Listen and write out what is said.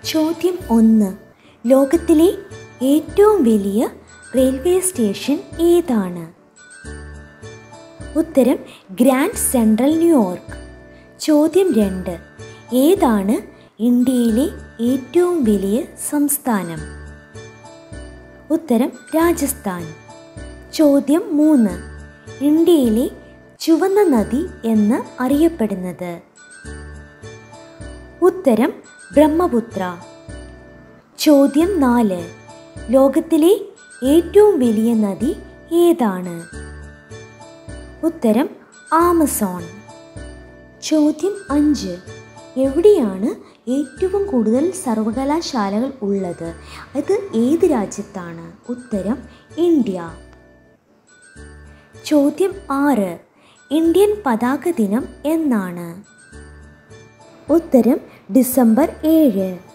ചോദ്യം ഒന്ന് ലോകത്തിലെ ഏറ്റവും വലിയ റെയിൽവേ സ്റ്റേഷൻ ഏതാണ് ഉത്തരം ഗ്രാൻഡ് സെൻട്രൽ ന്യൂയോർക്ക് ചോദ്യം രണ്ട് ഏതാണ് ഇന്ത്യയിലെ ഏറ്റവും വലിയ സംസ്ഥാനം ഉത്തരം രാജസ്ഥാൻ ചോദ്യം മൂന്ന് ഇന്ത്യയിലെ ചുവന്ന നദി എന്ന് അറിയപ്പെടുന്നത് ഉത്തരം ബ്രഹ്മപുത്ര ചോദ്യം നാല് ലോകത്തിലെ ഏറ്റവും വലിയ നദി ഏതാണ് ഉത്തരം ആമസോൺ ചോദ്യം അഞ്ച് എവിടെയാണ് ഏറ്റവും കൂടുതൽ സർവകലാശാലകൾ ഉള്ളത് അത് ഏത് രാജ്യത്താണ് ഉത്തരം ഇന്ത്യ ചോദ്യം ആറ് ഇന്ത്യൻ പതാക ദിനം എന്നാണ് ഉത്തരം ഡിസംബർ ഏഴ്